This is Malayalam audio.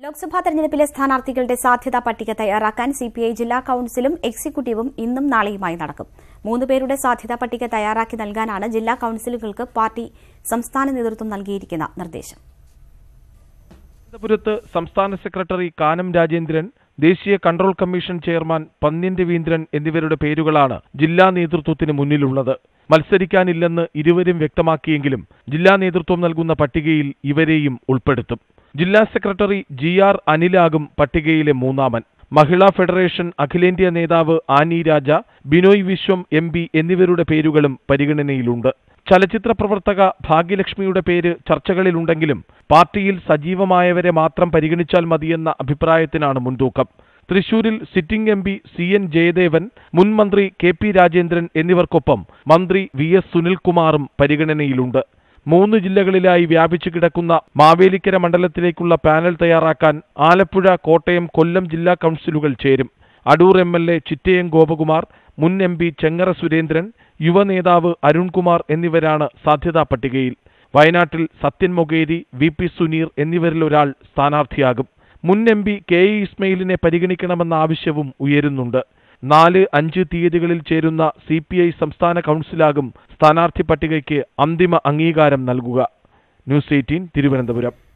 ലോക്സഭാ തെരഞ്ഞെടുപ്പിലെ സ്ഥാനാർത്ഥികളുടെ സാധ്യതാ പട്ടിക തയ്യാറാക്കാൻ സിപിഐ ജില്ലാ കൌൺസിലും എക്സിക്യൂട്ടീവും ഇന്നും നാളെയുമായി നടക്കും മൂന്ന് പേരുടെ സാധ്യതാ പട്ടിക തയ്യാറാക്കി നൽകാനാണ് ജില്ലാ കൌൺസിലുകൾക്ക് പാർട്ടി സംസ്ഥാന നേതൃത്വം നൽകിയിരിക്കുന്ന നിർദ്ദേശം തിരുവനന്തപുരത്ത് സംസ്ഥാന സെക്രട്ടറി കാനം രാജേന്ദ്രൻ ദേശീയ control commission chairman Pannyan Raveendran എന്നിവരുടെ പേരുകളാണ് ജില്ലാ നേതൃത്വത്തിന് മുന്നിലുള്ളത് മത്സരിക്കാനില്ലെന്ന് ഇരുവരും വ്യക്തമാക്കിയെങ്കിലും ജില്ലാ നേതൃത്വം നൽകുന്ന പട്ടികയിൽ ഇവരെയും ഉൾപ്പെടുത്തും ജില്ലാ സെക്രട്ടറി ജി ആർ അനിലാകും പട്ടികയിലെ മൂന്നാമൻ മഹിളാ ഫെഡറേഷൻ അഖിലേന്ത്യാ നേതാവ് ആനി രാജ ബിനോയ് വിശ്വം എം പി എന്നിവരുടെ പേരുകളും പരിഗണനയിലുണ്ട് ചലച്ചിത്ര പ്രവർത്തക ഭാഗ്യലക്ഷ്മിയുടെ പേര് ചർച്ചകളിലുണ്ടെങ്കിലും പാർട്ടിയിൽ സജീവമായവരെ മാത്രം പരിഗണിച്ചാൽ മതിയെന്ന അഭിപ്രായത്തിനാണ് മുൻതൂക്കം തൃശൂരിൽ sitting M P C N Jayadevan മുൻ മന്ത്രി കെ പി രാജേന്ദ്രൻ എന്നിവർക്കൊപ്പം മന്ത്രി വി എസ് സുനിൽകുമാറും പരിഗണനയിലുണ്ട് മൂന്ന് ജില്ലകളിലായി വ്യാപിച്ചു കിടക്കുന്ന മാവേലിക്കര മണ്ഡലത്തിലേക്കുള്ള പാനൽ തയ്യാറാക്കാൻ ആലപ്പുഴ കോട്ടയം കൊല്ലം ജില്ലാ കൗൺസിലുകൾ ചേരും Adoor M L A Chittayam Gopakumar മുൻ എം പി ചെങ്ങറ സുരേന്ദ്രൻ യുവനേതാവ് അരുൺകുമാർ എന്നിവരാണ് സാധ്യതാ പട്ടികയിൽ വയനാട്ടിൽ സത്യൻ മൊകേരി വി പി സുനീർ എന്നിവരിൽ ഒരാൾ സ്ഥാനാർത്ഥിയാകും മുൻ എം പി കെ ഇ ഇസ്മയിലിനെ പരിഗണിക്കണമെന്ന ആവശ്യവും ഉയരുന്നുണ്ട് നാല് അഞ്ച് തീയതികളിൽ ചേരുന്ന സി പി ഐ സംസ്ഥാന കൗൺസിലാകും സ്ഥാനാർത്ഥി പട്ടികയ്ക്ക് അന്തിമ അംഗീകാരം നൽകുക ന്യൂസ് എയ്റ്റീൻ തിരുവനന്തപുരം